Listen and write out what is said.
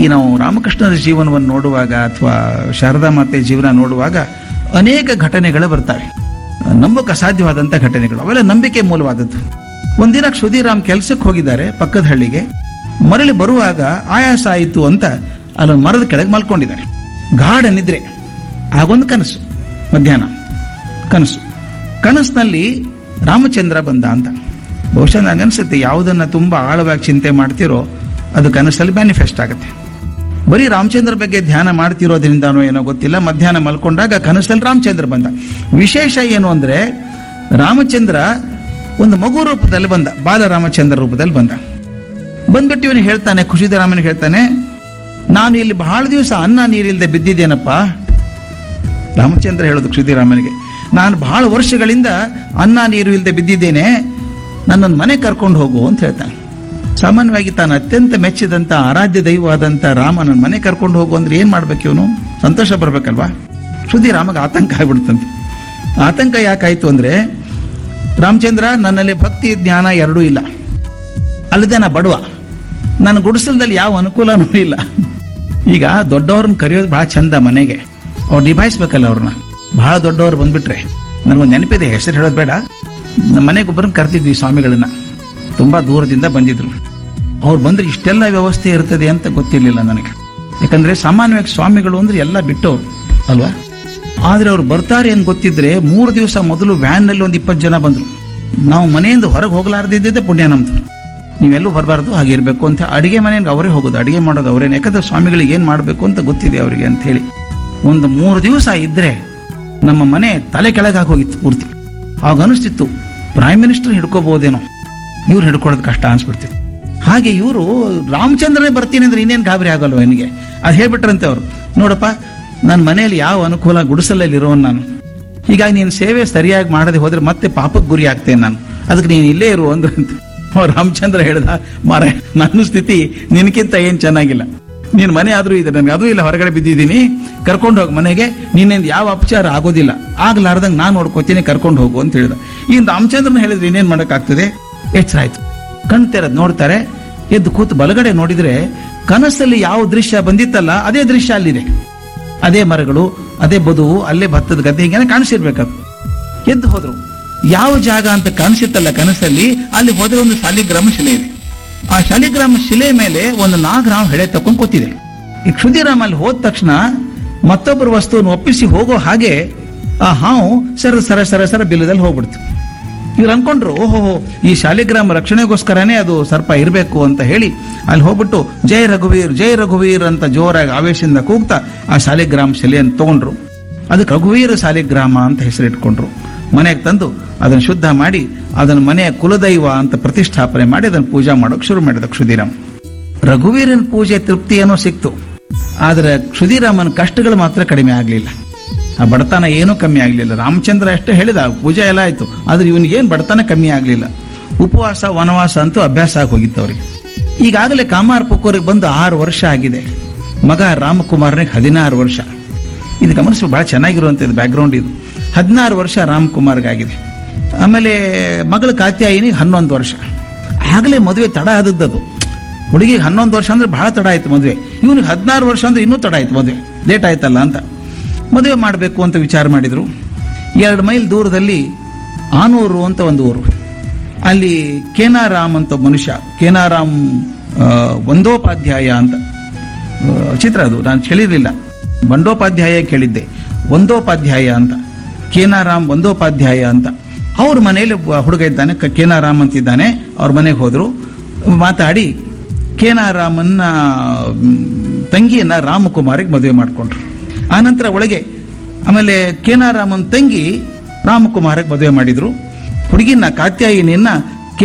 ಈ ನಾವು ರಾಮಕೃಷ್ಣರ ಜೀವನವನ್ನು ನೋಡುವಾಗ ಅಥವಾ ಶಾರದಾ ಮಾತೆ ಜೀವನ ನೋಡುವಾಗ ಅನೇಕ ಘಟನೆಗಳು ಬರ್ತವೆ ನಂಬಕ್ಕೆ ಅಸಾಧ್ಯವಾದಂಥ ಘಟನೆಗಳು ಅವೆಲ್ಲ ನಂಬಿಕೆ ಮೂಲವಾದದ್ದು ಒಂದಿನ ಕ್ಷುದಿರಾಮ್ ಕೆಲ್ಸಕ್ಕೆ ಹೋಗಿದ್ದಾರೆ ಪಕ್ಕದ ಹಳ್ಳಿಗೆ ಮರಳಿ ಬರುವಾಗ ಆಯಾಸ ಆಯಿತು ಅಂತ ಅಲ್ಲೊಂದು ಮರದ ಕೆಳಗೆ ಮಲ್ಕೊಂಡಿದ್ದಾರೆ ಗಾಢ ನಿದ್ರೆ ಆಗೊಂದು ಕನಸು ಮಧ್ಯಾಹ್ನ ಕನಸು ಕನಸಿನಲ್ಲಿ ರಾಮಚಂದ್ರ ಬಂದ ಅಂತ ಬಹುಶಃ ನನಗನ್ಸುತ್ತೆ ಯಾವುದನ್ನ ತುಂಬಾ ಆಳವಾಗಿ ಚಿಂತೆ ಮಾಡ್ತಿರೋ ಅದು ಕನಸಲ್ಲಿ ಮ್ಯಾನಿಫೆಸ್ಟ್ ಆಗುತ್ತೆ ಬರೀ ರಾಮಚಂದ್ರ ಬಗ್ಗೆ ಧ್ಯಾನ ಮಾಡ್ತಿರೋದ್ರಿಂದನೋ ಏನೋ ಗೊತ್ತಿಲ್ಲ ಮಧ್ಯಾಹ್ನ ಮಲ್ಕೊಂಡಾಗ ಕನಸಲ್ಲಿ ರಾಮಚಂದ್ರ ಬಂದ ವಿಶೇಷ ಏನು ಅಂದ್ರೆ ರಾಮಚಂದ್ರ ಒಂದು ಮಗು ರೂಪದಲ್ಲಿ ಬಂದ ಬಾಲ ರಾಮಚಂದ್ರ ರೂಪದಲ್ಲಿ ಬಂದ ಬಂದ್ಬಿಟ್ಟು ಇವನು ಹೇಳ್ತಾನೆ ಖುಷಿದರಾಮನ್ ಹೇಳ್ತಾನೆ ನಾನು ಇಲ್ಲಿ ಬಹಳ ದಿವಸ ಅನ್ನ ನೀರಿಲ್ಲದೆ ಬಿದ್ದಿದ್ದೇನಪ್ಪ ರಾಮಚಂದ್ರ ಹೇಳೋದು ಕ್ಷುದಿರಾಮನಿಗೆ ನಾನು ಬಹಳ ವರ್ಷಗಳಿಂದ ಅನ್ನ ನೀರು ಇಲ್ಲದೆ ಬಿದ್ದಿದ್ದೇನೆ ನನ್ನನ್ನು ಮನೆ ಕರ್ಕೊಂಡು ಹೋಗು ಅಂತ ಹೇಳ್ತಾನೆ ಸಾಮಾನ್ಯವಾಗಿ ತಾನು ಅತ್ಯಂತ ಮೆಚ್ಚಿದಂತ ಆರಾಧ್ಯ ದೈವವಾದಂತ ರಾಮ ನನ್ನ ಮನೆ ಕರ್ಕೊಂಡು ಹೋಗು ಅಂದ್ರೆ ಏನ್ ಮಾಡ್ಬೇಕು ಇವನು ಸಂತೋಷ ಬರ್ಬೇಕಲ್ವಾ ಕ್ಷುದಿರಾಮಗೆ ಆತಂಕ ಆಗ್ಬಿಡ್ತಂತೆ ಆತಂಕ ಯಾಕಾಯ್ತು ಅಂದ್ರೆ ರಾಮಚಂದ್ರ ನನ್ನಲ್ಲಿ ಭಕ್ತಿ ಜ್ಞಾನ ಎರಡೂ ಇಲ್ಲ ಅಲ್ಲದೆ ನಾ ಬಡವ ನನ್ನ ಗುಡಿಸಲದಲ್ಲಿ ಯಾವ ಅನುಕೂಲನೂ ಇಲ್ಲ ಈಗ ದೊಡ್ಡವ್ರನ್ನ ಕರೆಯೋದು ಬಹಳ ಚಂದ ಮನೆಗೆ ಅವ್ರು ನಿಭಾಯಿಸ್ಬೇಕಲ್ಲ ಅವ್ರನ್ನ ಬಹಳ ದೊಡ್ಡವ್ರು ಬಂದ್ಬಿಟ್ರೆ ನನಗೊಂದು ನೆನಪಿದೆ ಹೆಸರು ಹೇಳೋದು ಬೇಡ ನಮ್ಮ ಮನೆಗೆ ಒಬ್ಬರನ್ನ ಕರ್ತಿದ್ವಿ ಸ್ವಾಮಿಗಳನ್ನ ತುಂಬಾ ದೂರದಿಂದ ಬಂದಿದ್ರು ಅವ್ರು ಬಂದ್ರೆ ಇಷ್ಟೆಲ್ಲ ವ್ಯವಸ್ಥೆ ಇರ್ತದೆ ಅಂತ ಗೊತ್ತಿರಲಿಲ್ಲ ನನಗೆ ಯಾಕಂದ್ರೆ ಸಾಮಾನ್ಯವಾಗಿ ಸ್ವಾಮಿಗಳು ಅಂದ್ರೆ ಎಲ್ಲ ಬಿಟ್ಟವ್ರು ಅಲ್ವಾ ಆದ್ರೆ ಅವ್ರು ಬರ್ತಾರೆ ಅಂತ ಗೊತ್ತಿದ್ರೆ ಮೂರು ದಿವಸ ಮೊದಲು ವ್ಯಾನ್ ನಲ್ಲಿ ಒಂದು ಇಪ್ಪತ್ತು ಜನ ಬಂದ್ರು ನಾವು ಮನೆಯಿಂದ ಹೊರಗೆ ಹೋಗಲಾರ್ದಿದ್ದೆ ಪುಣ್ಯ ನಮ್ದು ನೀವೆಲ್ಲೂ ಬರಬಾರ್ದು ಹಾಗೆ ಇರಬೇಕು ಅಂತ ಅಡಿಗೆ ಮನೆಗೆ ಅವರೇ ಹೋಗೋದು ಅಡಿಗೆ ಮಾಡೋದು ಅವರೇನೆ ಯಾಕಂದ್ರೆ ಸ್ವಾಮಿಗಳಿಗೆ ಏನ್ ಮಾಡಬೇಕು ಅಂತ ಗೊತ್ತಿದೆ ಅವರಿಗೆ ಅಂತ ಹೇಳಿ ಒಂದು ಮೂರು ದಿವಸ ಇದ್ರೆ ನಮ್ಮ ಮನೆ ತಲೆ ಕೆಳಗಾಗಿ ಹೋಗಿತ್ತು ಪೂರ್ತಿ ಆಗ ಅನಿಸ್ತಿತ್ತು ಪ್ರೈಮ್ ಮಿನಿಸ್ಟರ್ ಹಿಡ್ಕೋಬಹುದೇನೋ ಇವ್ರು ಹಿಡ್ಕೊಳ್ಳೋದು ಕಷ್ಟ ಅನ್ಸ್ಬಿಡ್ತಿತ್ತು ಹಾಗೆ ಇವರು ರಾಮಚಂದ್ರನೇ ಬರ್ತೀನಿ ಅಂದ್ರೆ ಇನ್ನೇನು ಗಾಬರಿ ಆಗಲ್ವ ನನಗೆ ಅದು ಹೇಳ್ಬಿಟ್ರಂತೆ ಅವರು ನೋಡಪ್ಪ ನನ್ನ ಮನೆಯಲ್ಲಿ ಯಾವ ಅನುಕೂಲ ಗುಡಿಸಲಲ್ಲಿ ಇರೋನ್ ನಾನು ಹೀಗಾಗಿ ನೀನು ಸೇವೆ ಸರಿಯಾಗಿ ಮಾಡದೆ ಹೋದ್ರೆ ಮತ್ತೆ ಪಾಪಕ್ಕೆ ಗುರಿ ಆಗ್ತೇನೆ ನಾನು ಅದಕ್ಕೆ ನೀನು ಇಲ್ಲೇ ಇರು ಅಂದ್ರಂತೆ ಅವ್ರು ರಾಮಚಂದ್ರ ಹೇಳ್ದ ಮಾರ ನನ್ನ ಸ್ಥಿತಿ ನಿನಕ್ಕಿಂತ ಏನ್ ಚೆನ್ನಾಗಿಲ್ಲ ನೀನ್ ಮನೆ ಆದ್ರೂ ಇದೆ ನನಗೆ ಅದು ಇಲ್ಲ ಹೊರಗಡೆ ಬಿದ್ದಿದ್ದೀನಿ ಕರ್ಕೊಂಡು ಹೋಗಿ ಮನೆಗೆ ನಿನ್ನಿಂದ ಯಾವ ಅಪಚಾರ ಆಗೋದಿಲ್ಲ ಆಗ್ಲಾರ್ದಂಗ್ ನಾನು ನೋಡ್ಕೋತೀನಿ ಕರ್ಕೊಂಡು ಹೋಗು ಅಂತ ಹೇಳಿದ ಈ ರಾಮಚಂದ್ರನ ಹೇಳಿದ್ರೆ ಇನ್ನೇನ್ ಮಾಡಕ್ಕಾಗ್ತದೆ ಎಚ್ಚರ ಆಯ್ತು ಕಣ್ ತೆರದ್ ನೋಡ್ತಾರೆ ಎದ್ದು ಕೂತು ಬಲಗಡೆ ನೋಡಿದ್ರೆ ಕನಸಲ್ಲಿ ಯಾವ ದೃಶ್ಯ ಬಂದಿತ್ತಲ್ಲ ಅದೇ ದೃಶ್ಯ ಅಲ್ಲಿದೆ ಅದೇ ಮರಗಳು ಅದೇ ಬದುವು ಅಲ್ಲೇ ಭತ್ತದ ಗದ್ದೆ ಹೀಗೇನೆ ಕಾಣಿಸಿರ್ಬೇಕದು ಎದ್ದು ಹೋದ್ರು ಯಾವ ಜಾಗ ಅಂತ ಕಾಣಿಸುತ್ತಲ್ಲ ಕನಸಲ್ಲಿ ಅಲ್ಲಿ ಹೋದ್ರೆ ಒಂದು ಶಾಲಿಗ್ರಾಮ ಶಿಲೆ ಇದೆ ಆ ಶಾಲಿಗ್ರಾಮ ಶಿಲೆ ಮೇಲೆ ಒಂದು ನಾಗರಾಮ್ ಹೆಳೆ ತಕೊಂಡ್ ಕೂತಿದೆ ಈ ಕ್ಷುದಿರಾಮ್ ಅಲ್ಲಿ ಹೋದ ತಕ್ಷಣ ಮತ್ತೊಬ್ಬರ ವಸ್ತುವನ್ನು ಒಪ್ಪಿಸಿ ಹೋಗೋ ಹಾಗೆ ಆ ಹಾವು ಸರ ಸರ ಸರ ಸರ ಬಿಲ್ಲದಲ್ಲಿ ಹೋಗ್ಬಿಡ್ತು ಇವ್ರು ಅನ್ಕೊಂಡ್ರು ಓಹೋ ಈ ಶಾಲಿಗ್ರಾಮ ರಕ್ಷಣೆಗೋಸ್ಕರನೇ ಅದು ಸರ್ಪ ಇರಬೇಕು ಅಂತ ಹೇಳಿ ಅಲ್ಲಿ ಹೋಗ್ಬಿಟ್ಟು ಜೈ ರಘುವೀರ್ ಜೈ ರಘುವೀರ್ ಅಂತ ಜೋರಾಗಿ ಆವೇಶದಿಂದ ಕೂಗ್ತಾ ಆ ಶಾಲಿಗ್ರಾಮ ಶಿಲೆಯನ್ನು ತಗೊಂಡ್ರು ಅದಕ್ಕೆ ರಘುವೀರ ಶಾಲಿಗ್ರಾಮ ಅಂತ ಹೆಸರಿಟ್ಕೊಂಡ್ರು ಮನೆಗೆ ತಂದು ಅದನ್ನು ಶುದ್ಧ ಮಾಡಿ ಅದನ್ನು ಮನೆಯ ಕುಲದೈವ ಅಂತ ಪ್ರತಿಷ್ಠಾಪನೆ ಮಾಡಿ ಅದನ್ನು ಪೂಜಾ ಮಾಡೋಕೆ ಶುರು ಮಾಡಿದ ಕ್ಷುದಿರಾಮ್ ರಘುವೀರನ ಪೂಜೆ ತೃಪ್ತಿ ಏನೋ ಸಿಕ್ತು ಆದ್ರೆ ಕ್ಷುದಿರಾಮನ ಕಷ್ಟಗಳು ಮಾತ್ರ ಕಡಿಮೆ ಆಗಲಿಲ್ಲ ಆ ಬಡತನ ಏನೂ ಕಮ್ಮಿ ಆಗಲಿಲ್ಲ ರಾಮಚಂದ್ರ ಅಷ್ಟೇ ಹೇಳಿದ ಪೂಜೆ ಎಲ್ಲ ಆಯ್ತು ಆದ್ರೆ ಇವನಿಗೆ ಏನು ಬಡತನ ಕಮ್ಮಿ ಆಗಲಿಲ್ಲ ಉಪವಾಸ ವನವಾಸ ಅಂತೂ ಅಭ್ಯಾಸ ಆಗಿ ಹೋಗಿತ್ತು ಅವ್ರಿಗೆ ಈಗಾಗಲೇ ಕಾಮಾರ್ ಪುಕ್ಕೂರಿಗೆ ಬಂದು ಆರು ವರ್ಷ ಆಗಿದೆ ಮಗ ರಾಮಕುಮಾರನಿಗೆ ಹದಿನಾರು ವರ್ಷ ಇದು ಗಮನಿಸಿ ಬಹಳ ಚೆನ್ನಾಗಿರುವಂಥದ್ದು ಬ್ಯಾಕ್ಗ್ರೌಂಡ್ ಇದು ಹದಿನಾರು ವರ್ಷ ರಾಮ್ಕುಮಾರ್ಗಾಗಿದೆ ಆಮೇಲೆ ಮಗಳ ಕಾತ್ಯಾಯಿನಿಗೆ ಹನ್ನೊಂದು ವರ್ಷ ಆಗಲೇ ಮದುವೆ ತಡ ಆದದ್ದು ಹುಡುಗಿಗೆ ಹನ್ನೊಂದು ವರ್ಷ ಅಂದ್ರೆ ಬಹಳ ತಡ ಆಯ್ತು ಮದುವೆ ಇವನಿಗೆ ಹದಿನಾರು ವರ್ಷ ಅಂದ್ರೆ ಇನ್ನೂ ತಡ ಆಯ್ತು ಮದುವೆ ಲೇಟ್ ಆಯ್ತಲ್ಲ ಅಂತ ಮದುವೆ ಮಾಡಬೇಕು ಅಂತ ವಿಚಾರ ಮಾಡಿದ್ರು ಎರಡು ಮೈಲ್ ದೂರದಲ್ಲಿ ಆನೂರು ಅಂತ ಒಂದು ಊರು ಅಲ್ಲಿ ಕೇನಾರಾಮ್ ಅಂತ ಮನುಷ್ಯ ಕೇನಾರಾಮ್ ಆ, ಒಂದೋಪಾಧ್ಯಾಯ ಅಂತ ಆ, ಚಿತ್ರ ಅದು ನಾನು ಕೇಳಿರಲಿಲ್ಲ ಬಂಡೋಪಾಧ್ಯಾಯ ಕೇಳಿದ್ದೆ ಒಂದೋಪಾಧ್ಯಾಯ ಅಂತ ಕೇನಾರಾಮ್ ಒಂದೋಪಾಧ್ಯಾಯ ಅಂತ ಅವ್ರ ಮನೆಯಲ್ಲಿ ಒಬ್ಬ ಹುಡುಗ ಇದ್ದಾನೆ ಕ- ಕೇನಾರಾಮ್ ಅಂತಿದ್ದಾನೆ ಅವ್ರ ಮನೆಗೆ ಹೋದ್ರು ಮಾತಾಡಿ ಕೇನಾರಾಮನ್ನ ಮ್, ತಂಗಿಯನ್ನ ರಾಮಕುಮಾರಿಗೆ ಮದುವೆ ಮಾಡಿಕೊಂಡ್ರು ಆನಂತರ ಒಳಗೆ ಆಮೇಲೆ ಕೇನಾರಾಮನ್ ತಂಗಿ ರಾಮಕುಮಾರಿಗೆ ಮದುವೆ ಮಾಡಿದ್ರು ಹುಡುಗಿನ ಕಾತ್ಯಾಯಿನಿಯನ್ನ